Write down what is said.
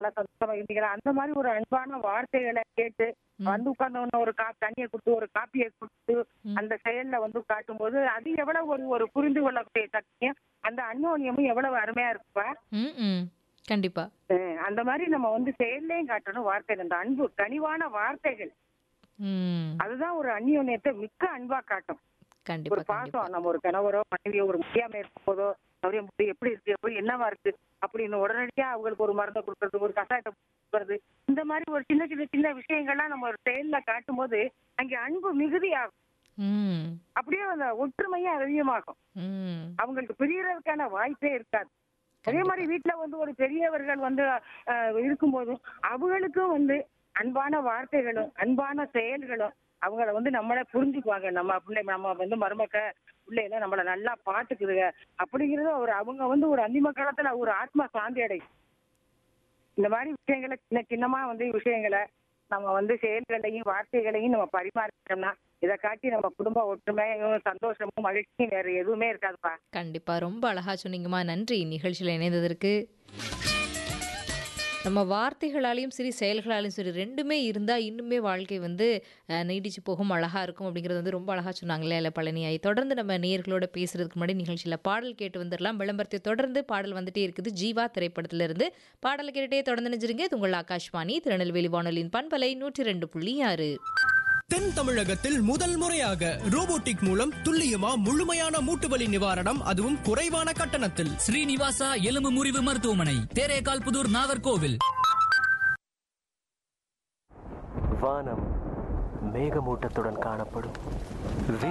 நல்லா சந்தோஷமா இருந்தீங்களா அந்த மாதிரி ஒரு அன்பான வார்த்தைகளை கேட்டு வந்து உட்கார்ந்த ஒரு கா தண்ணியை கொடுத்து ஒரு காப்பியை கொடுத்து அந்த செயல்ல வந்து காட்டும்போது அது எவ்வளவு ஒரு ஒரு புரிந்து கொள்ளக்கூடிய சக்தியும் அந்த அன்னோன்யமும் எவ்வளவு அருமையா இருக்குப்பா ம் ம் கண்டிப்பா அஹ் அந்த மாதிரி நம்ம வந்து செயல்லையும் காட்டணும் வார்த்தைகள் அந்த அன்பு கனிவான வார்த்தைகள் ம் அதுதான் ஒரு அந்யோன்யத்தை மிக்க அன்பா காட்டும் கண்டிப்பா ஒரு கண்டிப்பா பாசம் நம்ம ஒரு கணவரோ மனைவியோ ஒரு முடியாம இருக்கும் போதோ அவரே முடி எப்படி இருக்கு எப்படி என்னவா இருக்கு அப்படின்னு உடனடியா அவங்களுக்கு ஒரு மருந்தை கொடுக்கறது ஒரு கஷாயத்தை கொடுக்கறது இந்த மாதிரி ஒரு சின்ன சின்ன சின்ன விஷயங்கள்லாம் நம்ம ஒரு செயல்ல காட்டும் போது அங்கே அன்பு மிகுதியாகும் ம் அப்படியே அந்த ஒற்றுமையும் அதிகமாகும் ம் அவங்களுக்கு பிரியறதுக்கான வாய்ப்பே இருக்காது அதே மாதிரி வீட்டுல வந்து ஒரு பெரியவர்கள் வந்து அஹ், இருக்கும்போது அவங்களுக்கும் வந்து அன்பான வார்த்தைகளும் அன்பான செயல்களும் அவங்கள வந்து நம்மள புரிஞ்சுக்குவாங்க நம்ம பிள்ளை நம்ம வந்து மருமக்க பிள்ளைல நம்மள நல்லா பாத்துக்குதுங்க அப்படிங்கறது ஒரு அவங்க வந்து ஒரு அந்திம காலத்துல ஒரு ஆத்மா சாந்தி அடையும் இந்த மாதிரி விஷயங்களை சின்ன சின்னமா வந்து விஷயங்களை நம்ம வந்து செயல்களையும் வார்த்தைகளையும் நம்ம பரிமாறிட்டோம்னா இதை காட்டி நம்ம குடும்ப ஒற்றுமையும் சந்தோஷமும் மகிழ்ச்சியும் வேற எதுவுமே இருக்காதுப்பா கண்டிப்பா ரொம்ப அழகா சொன்னீங்கம்மா நன்றி நிகழ்ச்சியில் இணைந்ததற்கு நம்ம வார்த்தைகளாலையும் சரி செயல்களாலையும் சரி ரெண்டுமே இருந்தால் இன்னுமே வாழ்க்கை வந்து அஹ், நீடிச்சு போகும் அழகா இருக்கும் அப்படிங்கிறது வந்து ரொம்ப அழகா சொன்னாங்களே இல்லை பழனியாய் தொடர்ந்து நம்ம நேயர்களோட பேசுறதுக்கு முன்னாடி நிகழ்ச்சியில் பாடல் கேட்டு வந்துடலாம் விளம்பரத்தை தொடர்ந்து பாடல் வந்துட்டே இருக்குது ஜீவா திரைப்படத்திலிருந்து பாடல் கேட்டுட்டே தொடர்ந்து நினைச்சிருங்க இது உங்கள் ஆகாஷ்வாணி திருநெல்வேலி வானொலியின் பண்பலை நூற்றி ரெண்டு புள்ளி ஆறு தென் தமிழகத்தில் முதல் முறையாக ரோபோட்டிக் மூலம் துல்லியமா முழுமையான மூட்டு வலி நிவாரணம் அதுவும் குறைவான கட்டணத்தில் ஸ்ரீனிவாசா எலும்பு முறிவு மருத்துவமனை தேரேகால் புதூர் நாகர்கோவில் வானம் மேகமூட்டத்துடன் காணப்படும்